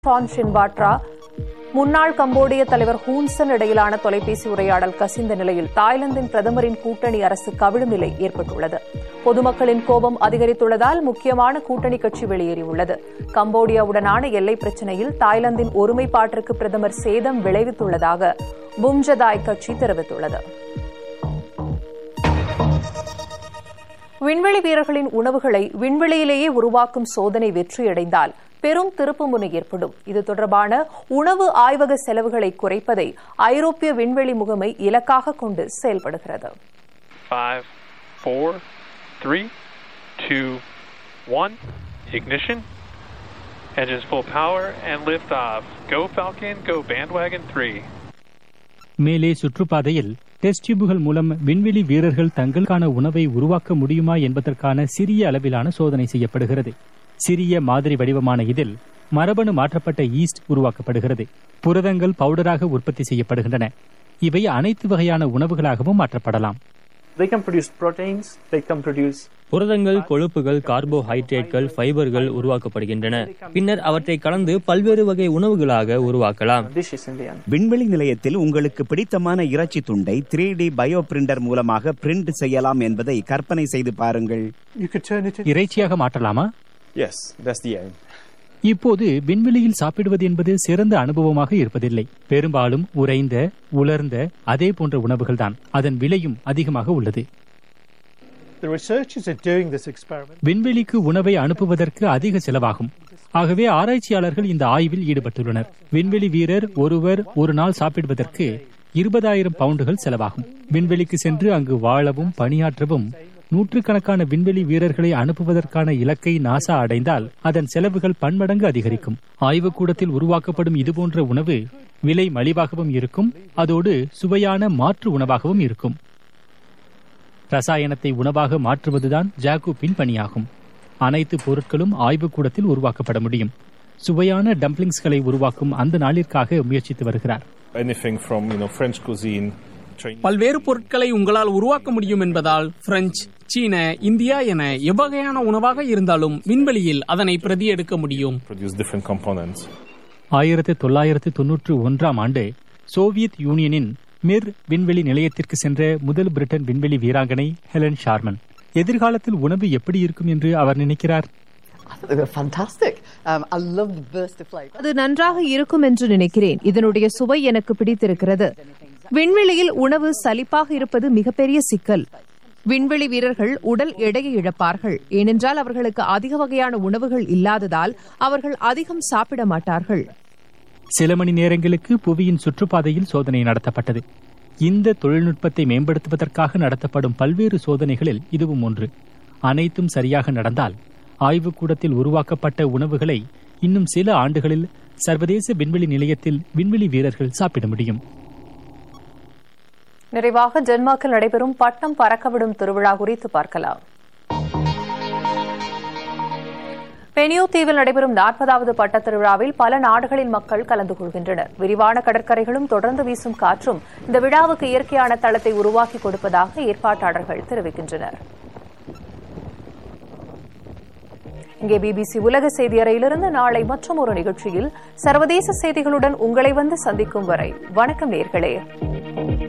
Don ஷின்வாட்ரா முன்னாள் கம்போடிய தலைவர் ஹூன்சன் இடையிலான தொலைபேசி உரையாடல் கசிந்த நிலையில் தாய்லாந்தின் பிரதமரின் கூட்டணி அரசு கவிழும் நிலை ஏற்பட்டுள்ளது பொதுமக்களின் கோபம் அதிகரித்துள்ளதால் முக்கியமான கூட்டணி கட்சி வெளியேறியுள்ளது கம்போடியாவுடனான எல்லை பிரச்சினையில் தாய்லாந்தின் ஒருமைப்பாட்டிற்கு பிரதமர் சேதம் விளைவித்துள்ளதாக பும்ஜதாய் கட்சி தெரிவித்துள்ளது விண்வெளி வீரர்களின் உணவுகளை விண்வெளியிலேயே உருவாக்கும் சோதனை வெற்றியடைந்தால் பெரும் திருப்புமுனை ஏற்படும் இது தொடர்பான உணவு ஆய்வக செலவுகளை குறைப்பதை ஐரோப்பிய விண்வெளி முகமை இலக்காக கொண்டு செயல்படுகிறது Five, four, three, two, one. Ignition. Engines full power and lift off. Go Falcon, go Bandwagon 3. மேலே சுற்றுப்பாதையில் டெஸ்ட் டியூபுகள் மூலம் விண்வெளி வீரர்கள் தங்களுக்கான உணவை உருவாக்க முடியுமா என்பதற்கான சிறிய அளவிலான சோதனை செய்யப்படுகிறது சிறிய மாதிரி வடிவமான இதில் மரபணு மாற்றப்பட்ட ஈஸ்ட் உருவாக்கப்படுகிறது புரதங்கள் பவுடராக உற்பத்தி செய்யப்படுகின்றன இவை அனைத்து வகையான உணவுகளாகவும் மாற்றப்படலாம் They can produce proteins, they can produce புரதங்கள் கொழுப்புகள் கார்போஹைட்ரேட்கள் ஃபைபர்கள் உருவாக்கப்படுகின்றன பின்னர் அவற்றை கலந்து பல்வேறு வகை உணவுகளாக உருவாக்கலாம் dishes in the end. விண்வெளி நிலையத்தில் உங்களுக்கு பிடித்தமான இறைச்சி துண்டை த்ரீ டி பயோ பிரிண்டர் மூலமாக பிரிண்ட் செய்யலாம் என்பதை கற்பனை செய்து பாருங்கள் You could turn it into இறைச்சியாக மாற்றலாமா Yes, that's the aim. இப்போது விண்வெளியில் சாப்பிடுவது என்பது சிறந்த அனுபவமாக இருப்பதில்லை பெரும்பாலும் உறைந்த உலர்ந்த அதே போன்ற உணவுகள்தான் அதன் விலையும் அதிகமாக உள்ளது the researchers are doing this experiment. விண்வெளிக்கு உணவை அனுப்புவதற்கு அதிக செலவாகும் ஆகவே ஆராய்ச்சியாளர்கள் இந்த ஆய்வில் ஈடுபட்டுள்ளனர் விண்வெளி வீரர் ஒருவர் ஒரு நாள் சாப்பிடுவதற்கு இருபதாயிரம் பவுண்டுகள் செலவாகும் விண்வெளிக்கு சென்று அங்கு வாழவும் பணியாற்றவும் நூற்றுக்கணக்கான விண்வெளி வீரர்களை அனுப்புவதற்கான இலக்கை நாசா அடைந்தால் அதன் செலவுகள் பன்மடங்கு அதிகரிக்கும் ஆய்வுக்கூடத்தில் உருவாக்கப்படும் இதுபோன்ற உணவு விலை மலிவாகவும் இருக்கும் அதோடு சுவையான மாற்று உணவாகவும் இருக்கும் ரசாயனத்தை உணவாக மாற்றுவதுதான் ஜாக்கூப்பின் பணியாகும் அனைத்து பொருட்களும் ஆய்வுக்கூடத்தில் உருவாக்கப்பட முடியும் சுவையான டம்ப்ளிங்ஸ்களை உருவாக்கும் அந்த நாளிற்காக முயற்சித்து வருகிறார் Anything from you know French cuisine, Chinese. பல்வேறு பொருட்களை உங்களால் உருவாக்க முடியும் என்பதால் பிரெஞ்சு சீன இந்தியா என எவ்வகையான உணவாக இருந்தாலும் விண்வெளியில் அதனை பிரதி எடுக்க முடியும் produce different components. ஆயிரத்து தொள்ளாயிரத்து தொன்னூற்று ஒன்றாம் ஆண்டு சோவியத் யூனியனின் மிர் விண்வெளி நிலையத்திற்கு சென்ற முதல் பிரிட்டன் விண்வெளி வீராங்கனை ஹெலன் ஷார்மன் எதிர்காலத்தில் உணவு எப்படி இருக்கும் என்று அவர் நினைக்கிறார் They were fantastic. Um, I love the burst of flavour. அது நன்றாக இருக்கும் என்று நினைக்கிறேன் இதனுடைய சுவை எனக்கு பிடித்திருக்கிறது விண்வெளியில் உணவு சலிப்பாக இருப்பது மிகப்பெரிய சிக்கல் விண்வெளி வீரர்கள் உடல் எடையை இழப்பார்கள் ஏனென்றால் அவர்களுக்கு அதிக வகையான உணவுகள் இல்லாததால் அவர்கள் அதிகம் சாப்பிட மாட்டார்கள் சில மணி நேரங்களுக்கு புவியின் சுற்றுப்பாதையில் சோதனை நடத்தப்பட்டது இந்த தொழில்நுட்பத்தை மேம்படுத்துவதற்காக நடத்தப்படும் பல்வேறு சோதனைகளில் இதுவும் ஒன்று அனைத்தும் சரியாக நடந்தால் ஆய்வுக்கூடத்தில் உருவாக்கப்பட்ட உணவுகளை இன்னும் சில ஆண்டுகளில் சர்வதேச விண்வெளி நிலையத்தில் விண்வெளி வீரர்கள் சாப்பிட முடியும் நிறைவாக டென்மார்க்கில் நடைபெறும் பட்டம் பறக்கவிடும் திருவிழா குறித்து பார்க்கலாம் பெனியோ தீவில் நடைபெறும் நாற்பதாவது பட்டத் திருவிழாவில் பல நாடுகளின் மக்கள் கலந்து கொள்கின்றனர் விரிவான கடற்கரைகளும் தொடர்ந்து வீசும் காற்றும் இந்த விழாவுக்கு இயற்கையான தளத்தை உருவாக்கி கொடுப்பதாக ஏற்பாட்டாளர்கள் தெரிவிக்கின்றனர் இங்கே பிபிசி உலக செய்தி அறையிலிருந்து நாளை மற்றும் ஒரு நிகழ்ச்சியில் சர்வதேச செய்திகளுடன் உங்களை வந்து சந்திக்கும் வரை வணக்கம் நேர்களே